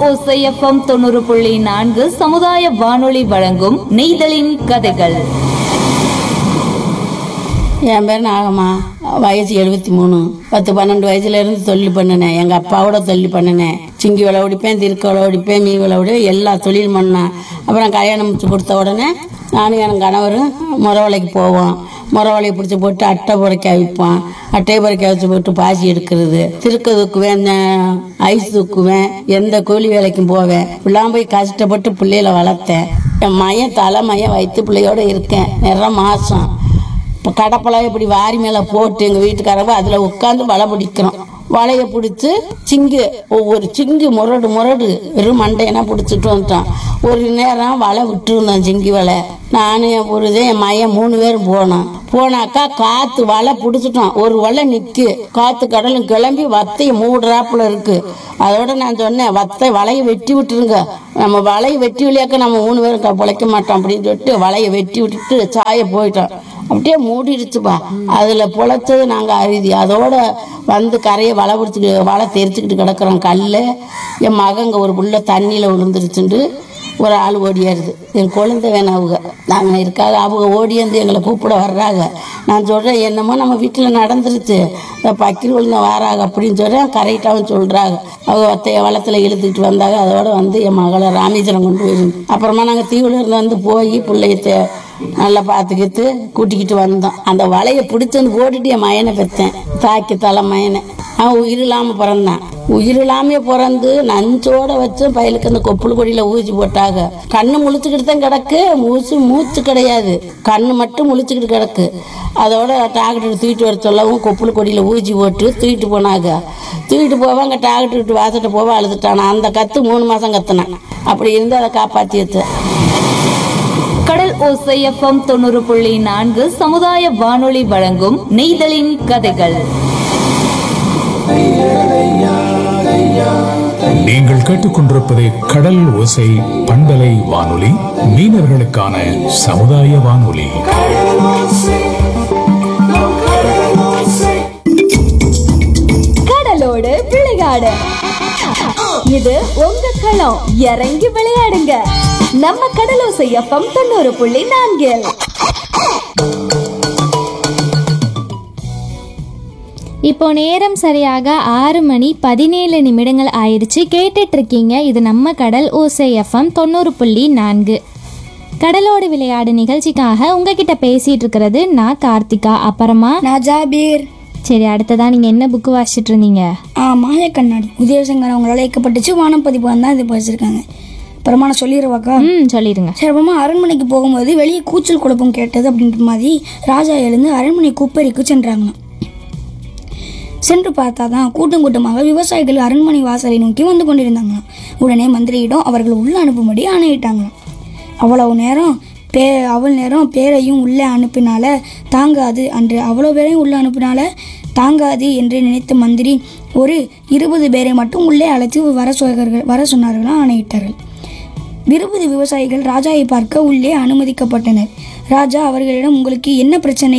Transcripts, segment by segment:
ஓசைஎஃப்எம் தொண்ணூறு புள்ளி நான்கு சமுதாய வானொலி வழங்கும் நெய்தலின் கதைகள் என் பேர் நாகம்மா வயசு எழுபத்தி மூணு பத்து பன்னெண்டு வயசுல இருந்து தொழில் பண்ணினேன் எங்கள் அப்பாவோட தொழில் பண்ணினேன் சிங்கி விலை ஒடிப்பேன் திருக்க விலை ஒடிப்பேன் மீன் விலை ஒடி எல்லா தொழில் பண்ணேன் அப்புறம் கல்யாணம் முடிச்சு கொடுத்த உடனே நானும் என் கணவரும் முறவலைக்கு போவோம் முறவலையை பிடிச்சி போட்டு அட்டை புறைக்க வைப்போம் அட்டையை புறைக்க வச்சு போட்டு பாசி எடுக்கிறது திருக்க தூக்குவேன் நெ- ஐஸ் தூக்குவேன் எந்த கூலி வேலைக்கும் போவேன் இப்படிலாம் போய் கஷ்டப்பட்டு பிள்ளைகளை வளர்த்தேன் என் மையன் தலை மையம் வயிற்று பிள்ளையோட இருக்கேன் நிற மாதம் இப்போ கடப்பெல்லாம் இப்படி வாரி மேலே போட்டு எங்கள் வீட்டுக்காரங்க அதில் உட்காந்து வலை பிடிக்கிறோம் வலையை பிடிச்சி சிங்கு ஒவ்வொரு சிங்கு முரடு முரடு வெறும் மண்டையனா பிடிச்சிட்டு வந்துட்டோம் ஒரு நேரம் வலை விட்டுருந்தோம் சிங்கி வலை நானும் என் புருஷன் என் மையன் மூணு பேரும் போனோம் போனாக்கா காற்று வலை பிடிச்சிட்டோம் ஒரு வலை நிற்கு காற்று கடலும் கிளம்பி வத்தையை மூடுறாப்புல இருக்கு அதோட நான் சொன்னேன் வத்தை வலையை வெட்டி விட்டுருங்க நம்ம வலையை வெட்டி விளையாக்க நம்ம மூணு பேரும் க- பிழைக்க மாட்டோம் அப்படின்னு சொல்லிட்டு வலையை வெட்டி விட்டுட்டு சாய போயிட்டோம் அப்படியே மூடிடுச்சுப்பா அதில் பொழைச்சது நாங்கள் அறுதி அதோட வந்து கரையை வலை பிடிச்சிக்கிட்டு வலை தெரிச்சுக்கிட்டு கிடக்குறோம் கல்ல என் மகங்க ஒரு புள்ள தண்ணியில் விழுந்துருச்சுண்டு ஒரு ஆள் ஓடியாருது என் குழந்தை வேணும் அவங்க நாங்கள் இருக்காது அவங்க ஓடி வந்து எங்களை கூப்பிட வர்றாங்க நான் சொல்கிறேன் என்னமோ நம்ம வீட்டில் நடந்துருச்சு இந்த பக்கீர் விழுந்த வாராங்க அப்படின்னு சொல்கிறேன் கரெக்டாகவும் சொல்கிறாங்க அவங்க ஒத்தைய வளத்தில் இழுத்துக்கிட்டு வந்தாங்க அதோட வந்து என் மகளை ராமேஸ்வரம் கொண்டு போயிருந்து அப்புறமா நாங்கள் தீவிலிருந்து வந்து போய் பிள்ளைய தே- நல்லா பார்த்துக்கிட்டு கூட்டிக்கிட்டு வந்தோம் அந்த வலையை பிடிச்சி வந்து போட்டுட்டு என் மயனை பெற்றேன் தாக்கி தலை மயனை அவன் உயிர் இல்லாமல் பிறந்தான் உயிர் இல்லாமே பிறந்து நஞ்சோட வச்சு பயலுக்கு அந்த கொப்புள் கொடியில் ஊசி போட்டாங்க கண்ணு முழிச்சுக்கிட்டு தான் கிடக்கு மூச்சு மூச்சு கிடையாது கண்ணு மட்டும் முழிச்சுக்கிட்டு கிடக்கு அதோட டாக்டர் தூக்கிட்டு வர சொல்லவும் கொப்புள் கொடியில் ஊசி போட்டு தூக்கிட்டு போனாங்க தூக்கிட்டு போவாங்க டாக்டர்கிட்ட வாசட்ட போவ அழுதுட்டானா அந்த கத்து மூணு மாதம் கத்துனான் அப்படி இருந்து அதை காப்பாற்றி வச்சேன் கடல் ஓசைஎஃப்எம் தொண்ணூறு புள்ளி நான்கு சமுதாய வானொலி வழங்கும் நெய்தலின் கதைகள் நீங்கள் கேட்டுக்கொண்டிருப்பது கடல் ஓசை பண்பலை வானொலி மீனவர்களுக்கான சமுதாய வானொலி கடலோடு விளையாடு இது உங்க களம் இறங்கி விளையாடுங்க நம்ம கடலோசை எஃப்எம் தொண்ணூறு புள்ளி நான்கில் இப்போ நேரம் சரியாக ஆறு மணி பதினேழு நிமிடங்கள் ஆயிடுச்சு கேட்டுட்டு இருக்கீங்க இது நம்ம கடல் ஓசை எஃப்எம் தொண்ணூறு புள்ளி நான்கு கடலோடு விளையாடு நிகழ்ச்சிக்காக உங்ககிட்ட பேசிட்டு இருக்கிறது நான் கார்த்திகா அப்புறமா நான் ஜாபீர் சரி அடுத்ததா நீங்க என்ன புக்கு வாசிச்சிட்டு இருந்தீங்க ஆ மாய கண்ணாடி உதயசங்கர் அவங்களால இயக்கப்பட்டுச்சு வானம் பதிப்பகம் தான் இது படிச்சிருக்காங்க அப்புறமா நான் சொல்லிடுவாக்கா ம் சொல்லிடுங்க சரி அப்புறமா அரண்மனைக்கு போகும்போது வெளியே கூச்சல் குழப்பம் கேட்டது அப்படின்ற மாதிரி ராஜா எழுந்து அரண்மனை குப்பரிக்கு சென்றாங்களாம் சென்று பார்த்தா தான் கூட்டம் கூட்டமாக விவசாயிகள் அரண்மனை வாசலை நோக்கி வந்து கொண்டிருந்தாங்களாம் உடனே மந்திரியிடம் அவர்கள் உள்ள அனுப்பும்படி ஆணையிட்டாங்களாம் அவ்வளவு நேரம் பே அவள் நேரம் பேரையும் உள்ளே அனுப்பினால தாங்காது அன்று அவ்வளோ பேரையும் உள்ளே அனுப்பினால தாங்காது என்று நினைத்த மந்திரி ஒரு இருபது பேரை மட்டும் உள்ளே அழைத்து வர சொன்னார்கள் வர சொன்னார்களாம் ஆணையிட்டார்கள் இருபது விவசாயிகள் ராஜாவை பார்க்க உள்ளே அனுமதிக்கப்பட்டனர் ராஜா அவர்களிடம் உங்களுக்கு என்ன பிரச்சனை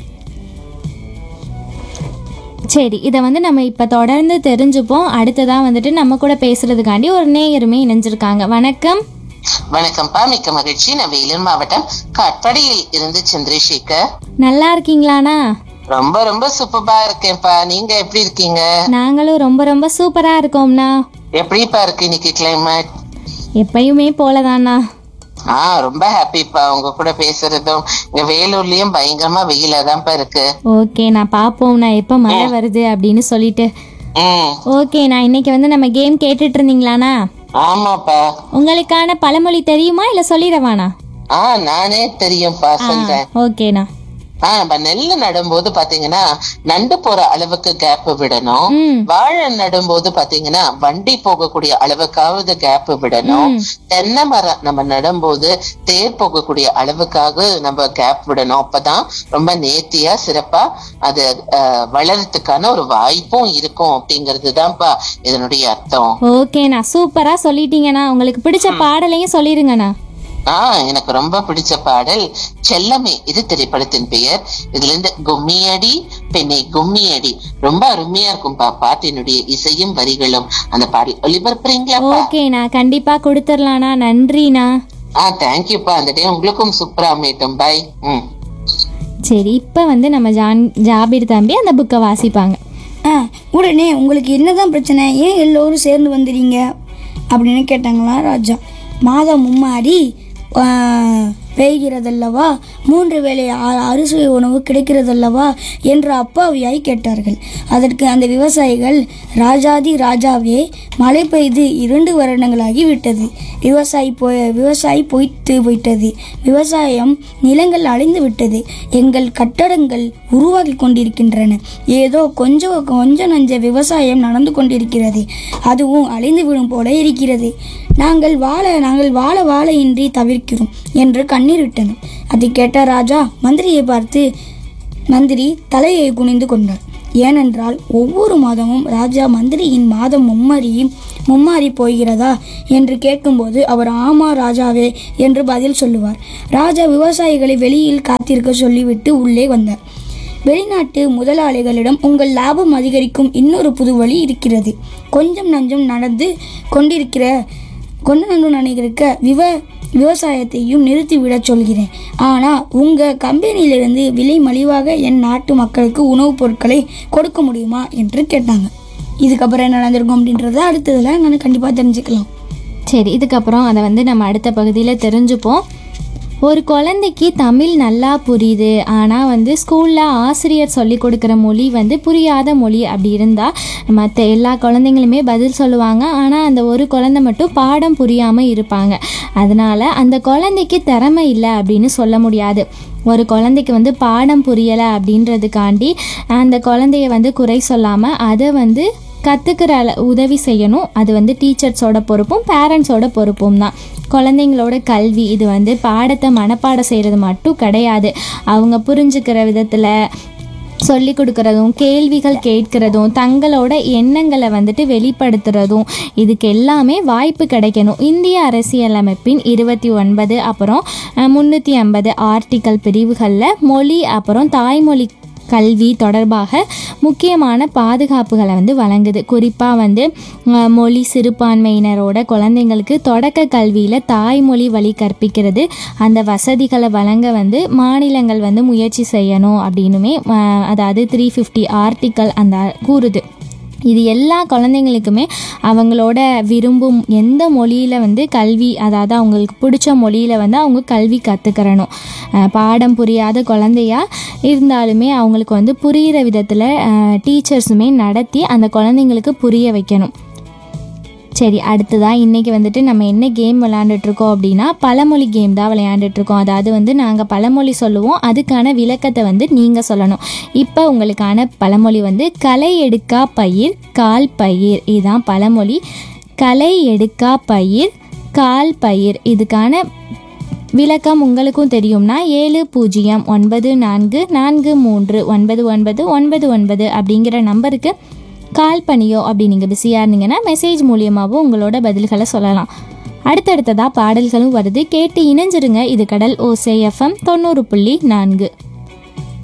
சரி இதை வந்து நம்ம இப்போ தொடர்ந்து தெரிஞ்சுப்போம் அடுத்ததாக வந்துட்டு நம்ம கூட பேசுறதுக்காண்டி ஒரு நேயருமே இணைஞ்சிருக்காங்க வணக்கம் வணக்கம்ப்பா மிக்க மகிழ்ச்சி நான் வேலூர் மாவட்டம் காட்பாடியில் இருந்து சந்திரசேகர் நல்லா இருக்கீங்களாண்ணா ரொம்ப ரொம்ப சூப்பரா இருக்கேன்ப்பா நீங்க எப்படி இருக்கீங்க நாங்களும் ரொம்ப ரொம்ப சூப்பராக இருக்கோம்ண்ணா எப்படிப்பா இருக்கு இன்னைக்கு கிளைமேட் எப்பயுமே போலதாண்ணா ஆ ரொம்ப ஹாப்பிப்பா உங்க கூட பேசுறதும் இங்க வேலூர்லயும் பயங்கரமா வெயிலா தான்ப்பா இருக்கு ஓகே நான் பார்ப்போம்ண்ணா எப்போ மழை வருது அப்படின்னு சொல்லிட்டு ம் ஓகே நான் இன்னைக்கு வந்து நம்ம கேம் கேட்டுட்டு இருந்தீங்களாண்ணா ஆமாப்பா உங்களுக்கான பழமொழி தெரியுமா இல்லை சொல்லிடவாண்ணா ஆ நானே தெரியும்ப்பா சொல்றேன் ஓகேண்ணா ஆ நம்ம நெல்லு நடும்போது பாத்தீங்கன்னா நண்டு போற அளவுக்கு கேப் விடணும் ம். வாழை நடும்போது பாத்தீங்கன்னா வண்டி போகக்கூடிய அளவுக்காவது கேப் விடணும் தென்னை மரம் நம்ம நடும்போது தேர் போகக்கூடிய அளவுக்காக நம்ம கேப் விடணும் அப்பதான் ரொம்ப நேர்த்தியா சிறப்பா அது அஹ், வளர்றதுக்கான ஒரு வாய்ப்பும் இருக்கும் அப்படிங்கிறது தான்ப்பா இதனுடைய அர்த்தம் ஓகேண்ணா சூப்பராக சொல்லிட்டீங்கண்ணா உங்களுக்கு பிடிச்ச பாடலையும் சொல்லிடுங்கண்ணா ஆ எனக்கு ரொம்ப பிடிச்ச பாடல் செல்லமே இது திரைப்படத்தின் பெயர் இதுல இருந்து கும்மியடி பெண்ணை கும்மி அடி ரொம்ப அருமையா இருக்கும்பா பாட்டினுடைய இசையும் வரிகளும் அந்த பாடல் ஒளிபரப்புறீங்களாப்பா ஓகே நான் கண்டிப்பாக கொடுத்துர்லாண்ணா நன்றிண்ணா ஆ தேங்க்யூப்பா அந்த டே உங்களுக்கும் சூப்பரா அமையட்டும் பை ம் சரி இப்போ வந்து நம்ம ஜான் ஜாபீர் தம்பி அந்த புக்கை வாசிப்பாங்க ஆ உடனே உங்களுக்கு என்னதான் பிரச்சனை ஏன் எல்லோரும் சேர்ந்து வந்துடுறீங்க அப்படின்னு கேட்டாங்களாம் ராஜா மாதம் மும்மாடி ஆ, பெய்கிறதல்லவா மூன்று வேளை அ- அரிசி உணவு கிடைக்கிறதல்லவா என்று அப்பாவியாய் கேட்டார்கள் அதற்கு அந்த விவசாயிகள் ராஜாதி ராஜாவே மழை பெய்து இரண்டு வருடங்களாகி விட்டது விவசாயி போய் விவசாயி பொய்த்து போயிட்டது விவசாயம் நிலங்கள் அழிந்து விட்டது எங்கள் கட்டடங்கள் உருவாகி கொண்டிருக்கின்றன ஏதோ கொஞ்சம் கொஞ்சம் நஞ்ச விவசாயம் நடந்து கொண்டிருக்கிறது அதுவும் அழிந்து விடும் போல இருக்கிறது நாங்கள் வாழ நாங்கள் வாழ வாழ இன்றி தவிர்க்கிறோம் என்று கண்ணீர் விட்டனர் அதை கேட்ட ராஜா மந்திரியை பார்த்து மந்திரி தலையை குனிந்து கொண்டார் ஏனென்றால் ஒவ்வொரு மாதமும் ராஜா மந்திரியின் மாதம் மும்மறியும் மும்மாறி போகிறதா என்று கேட்கும்போது அவர் ஆமா ராஜாவே என்று பதில் சொல்லுவார் ராஜா விவசாயிகளை வெளியில் காத்திருக்க சொல்லிவிட்டு உள்ளே வந்தார் வெளிநாட்டு முதலாளிகளிடம் உங்கள் லாபம் அதிகரிக்கும் இன்னொரு புது வழி இருக்கிறது கொஞ்சம் நஞ்சம் நடந்து கொண்டிருக்கிற கொண்டு நன்று நினைக்கிற விவ விவசாயத்தையும் நிறுத்திவிடச் சொல்கிறேன் ஆனால் உங்கள் கம்பெனியிலிருந்து விலை மலிவாக என் நாட்டு மக்களுக்கு உணவுப் பொருட்களை கொடுக்க முடியுமா என்று கேட்டாங்க இதுக்கப்புறம் என்ன நடந்திருக்கும் அப்படின்றத அடுத்ததில் நான் கண்டிப்பாக தெரிஞ்சுக்கலாம் சரி இதுக்கப்புறம் அதை வந்து நம்ம அடுத்த பகுதியில் தெரிஞ்சுப்போம் ஒரு குழந்தைக்கு தமிழ் நல்லா புரியுது ஆனால் வந்து ஸ்கூலில் ஆசிரியர் சொல்லி கொடுக்குற மொழி வந்து புரியாத மொழி அப்படி இருந்தால் மற்ற எல்லா குழந்தைங்களுமே பதில் சொல்லுவாங்க ஆனால் அந்த ஒரு குழந்தை மட்டும் பாடம் புரியாமல் இருப்பாங்க அதனால் அந்த குழந்தைக்கு திறமை இல்லை அப்படின்னு சொல்ல முடியாது ஒரு குழந்தைக்கு வந்து பாடம் புரியலை அப்படின்றதுக்காண்டி அந்த குழந்தைய வந்து குறை சொல்லாமல் அதை வந்து கற்றுக்கிற அள உதவி செய்யணும் அது வந்து டீச்சர்ஸோட பொறுப்பும் பேரண்ட்ஸோட பொறுப்பும் தான் குழந்தைங்களோட கல்வி இது வந்து பாடத்தை மனப்பாடம் செய்கிறது மட்டும் கிடையாது அவங்க புரிஞ்சுக்கிற விதத்தில் சொல்லி கொடுக்கறதும் கேள்விகள் கேட்கிறதும் தங்களோட எண்ணங்களை வந்துட்டு வெளிப்படுத்துறதும் இதுக்கு எல்லாமே வாய்ப்பு கிடைக்கணும் இந்திய அரசியலமைப்பின் இருபத்தி ஒன்பது அப்புறம் முந்நூற்றி ஐம்பது ஆர்டிக்கல் பிரிவுகளில் மொழி அப்புறம் தாய்மொழி கல்வி தொடர்பாக முக்கியமான பாதுகாப்புகளை வந்து வழங்குது குறிப்பாக வந்து அஹ், மொழி சிறுபான்மையினரோட குழந்தைங்களுக்கு தொடக்க கல்வியில் தாய்மொழி வழி கற்பிக்கிறது அந்த வசதிகளை வழங்க வந்து மாநிலங்கள் வந்து முயற்சி செய்யணும் அப்படின்னுமே அஹ், அதாவது த்ரீ ஃபிஃப்டி ஆர்டிக்கல் அந்த கூறுது இது எல்லா குழந்தைங்களுக்குமே அவங்களோட விரும்பும் எந்த மொழியில் வந்து கல்வி அதாவது அவங்களுக்கு பிடிச்ச மொழியில் வந்து அவங்க கல்வி கற்றுக்கிறணும் பாடம் புரியாத குழந்தையா இருந்தாலுமே அவங்களுக்கு வந்து புரிகிற விதத்தில் டீச்சர்ஸுமே நடத்தி அந்த குழந்தைங்களுக்கு புரிய வைக்கணும் சரி அடுத்ததாக இன்றைக்கி வந்துட்டு நம்ம என்ன கேம் விளையாண்டுட்ருக்கோம் அப்படின்னா பழமொழி கேம் தான் விளையாண்டுட்ருக்கோம் அதாவது வந்து நாங்கள் பழமொழி சொல்லுவோம் அதுக்கான விளக்கத்தை வந்து நீங்கள் சொல்லணும் இப்போ உங்களுக்கான பழமொழி வந்து களை எடுக்கா பயிர் கால் பயிர் இதுதான் பழமொழி களை எடுக்கா பயிர் கால் பயிர் இதுக்கான விளக்கம் உங்களுக்கும் தெரியும்னா ஏழு பூஜ்ஜியம் ஒன்பது நான்கு நான்கு மூன்று ஒன்பது ஒன்பது ஒன்பது ஒன்பது அப்படிங்கிற நம்பருக்கு கால் பண்ணியோ அப்படி நீங்கள் பிஸியாக இருந்தீங்கன்னா மெசேஜ் மூலியமாகவும் உங்களோட பதில்களை சொல்லலாம் அடுத்தடுத்ததாக பாடல்களும் வருது கேட்டு இணைஞ்சிருங்க இது கடல் ஓசை எஃப்எம் தொண்ணூறு புள்ளி நான்கு